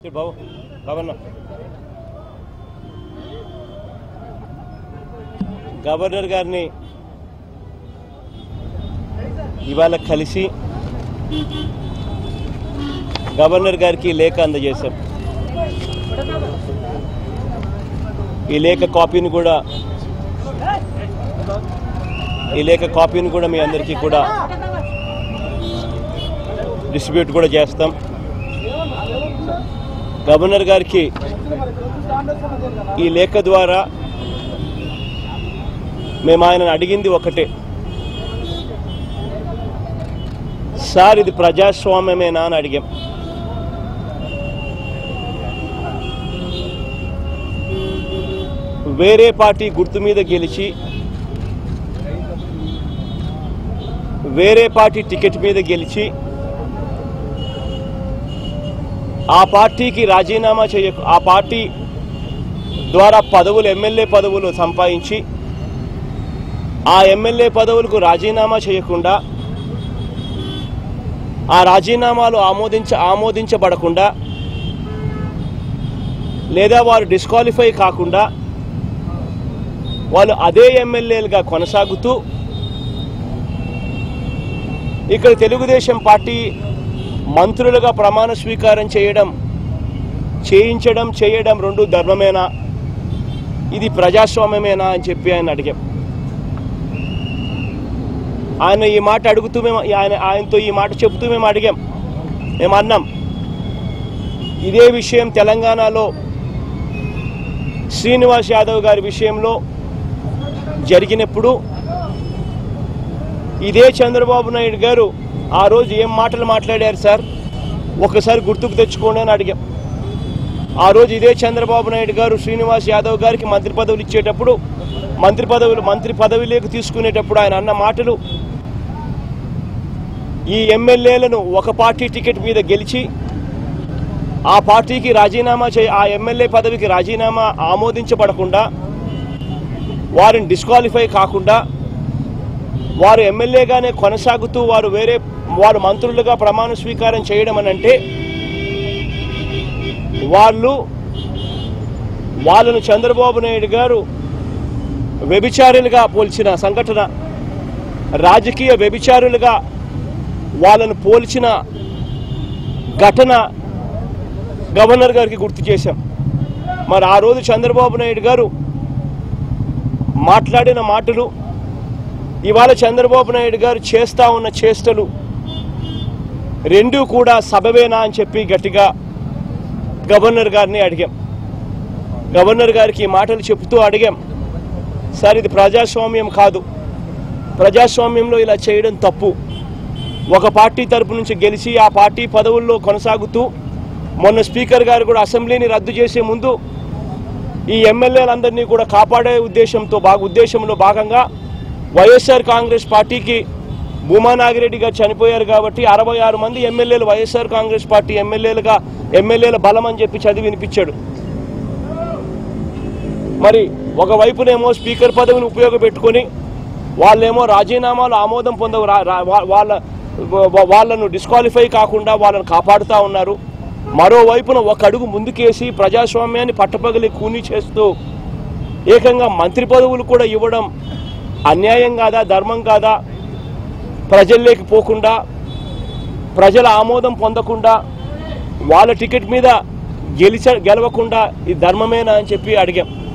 బాబు బాబన్న గవర్నర్ గారిని ఇవాళ కలిసి గవర్నర్ గారికి లేఖ అందజేశాం ఈ లేఖ కాపీని కూడా ఈ లేఖ కాపీని కూడా మీ అందరికీ కూడా డిస్ట్రిబ్యూట్ కూడా చేస్తాం గవర్నర్ గారికి ఈ లేఖ ద్వారా మేము ఆయనను అడిగింది ఒకటే సార్ ఇది ప్రజాస్వామ్యమేనా అని అడిగాం వేరే పార్టీ గుర్తు మీద గెలిచి వేరే పార్టీ టికెట్ మీద గెలిచి ఆ పార్టీకి రాజీనామా చేయ ఆ పార్టీ ద్వారా పదవులు ఎమ్మెల్యే పదవులు సంపాదించి ఆ ఎమ్మెల్యే పదవులకు రాజీనామా చేయకుండా ఆ రాజీనామాలు ఆమోదించ ఆమోదించబడకుండా లేదా వారు డిస్క్వాలిఫై కాకుండా వాళ్ళు అదే ఎమ్మెల్యేలుగా కొనసాగుతూ ఇక్కడ తెలుగుదేశం పార్టీ మంత్రులుగా ప్రమాణ స్వీకారం చేయడం చేయించడం చేయడం రెండు ధర్మమేనా ఇది ప్రజాస్వామ్యమేనా అని చెప్పి ఆయన అడిగాం ఆయన ఈ మాట అడుగుతూ మేము ఆయన ఆయనతో ఈ మాట చెబుతూ మేము అడిగాం మేము అన్నాం ఇదే విషయం తెలంగాణలో శ్రీనివాస్ యాదవ్ గారి విషయంలో జరిగినప్పుడు ఇదే చంద్రబాబు నాయుడు గారు ఆ రోజు ఏం మాటలు మాట్లాడారు సార్ ఒకసారి గుర్తుకు తెచ్చుకోండి అని అడిగాం ఆ రోజు ఇదే చంద్రబాబు నాయుడు గారు శ్రీనివాస్ యాదవ్ గారికి మంత్రి పదవులు ఇచ్చేటప్పుడు మంత్రి పదవులు మంత్రి పదవిలోకి తీసుకునేటప్పుడు ఆయన అన్న మాటలు ఈ ఎమ్మెల్యేలను ఒక పార్టీ టికెట్ మీద గెలిచి ఆ పార్టీకి రాజీనామా చే ఆ ఎమ్మెల్యే పదవికి రాజీనామా ఆమోదించబడకుండా వారిని డిస్క్వాలిఫై కాకుండా వారు ఎమ్మెల్యేగానే కొనసాగుతూ వారు వేరే వారు మంత్రులుగా ప్రమాణ స్వీకారం చేయడం అని అంటే వాళ్ళు వాళ్ళను చంద్రబాబు నాయుడు గారు వ్యభిచారులుగా పోల్చిన సంఘటన రాజకీయ వ్యభిచారులుగా వాళ్ళను పోల్చిన ఘటన గవర్నర్ గారికి గుర్తు చేశాం మరి ఆ రోజు చంద్రబాబు నాయుడు గారు మాట్లాడిన మాటలు ఇవాళ చంద్రబాబు నాయుడు గారు చేస్తా ఉన్న చేష్టలు రెండూ కూడా సబవేనా అని చెప్పి గట్టిగా గవర్నర్ గారిని అడిగాం గవర్నర్ గారికి ఈ మాటలు చెబుతూ అడిగాం సార్ ఇది ప్రజాస్వామ్యం కాదు ప్రజాస్వామ్యంలో ఇలా చేయడం తప్పు ఒక పార్టీ తరపు నుంచి గెలిచి ఆ పార్టీ పదవుల్లో కొనసాగుతూ మొన్న స్పీకర్ గారు కూడా అసెంబ్లీని రద్దు చేసే ముందు ఈ ఎమ్మెల్యేలందరినీ కూడా కాపాడే ఉద్దేశంతో బాగా ఉద్దేశంలో భాగంగా వైఎస్ఆర్ కాంగ్రెస్ పార్టీకి భూమా నాగిరెడ్డి గారు చనిపోయారు కాబట్టి అరవై ఆరు మంది ఎమ్మెల్యేలు వైఎస్ఆర్ కాంగ్రెస్ పార్టీ ఎమ్మెల్యేలుగా ఎమ్మెల్యేల బలం అని చెప్పి చదివి వినిపించాడు మరి ఒకవైపునేమో స్పీకర్ పదవిని ఉపయోగపెట్టుకొని వాళ్ళేమో రాజీనామాలు ఆమోదం పొందవు రా- రా- వా- వాళ్ళ వా- వాళ్ళను డిస్క్వాలిఫై కాకుండా వాళ్ళను కాపాడుతూ ఉన్నారు మరోవైపున ఒక అడుగు ముందుకేసి ప్రజాస్వామ్యాన్ని పట్టపగలి కూని చేస్తూ ఏకంగా మంత్రి పదవులు కూడా ఇవ్వడం అన్యాయం కాదా ధర్మం కాదా ప్రజల్లోకి పోకుండా ప్రజల ఆమోదం పొందకుండా వాళ్ళ టికెట్ మీద గెలిచ గెలవకుండా ఇది ధర్మమేనా అని చెప్పి అడిగాం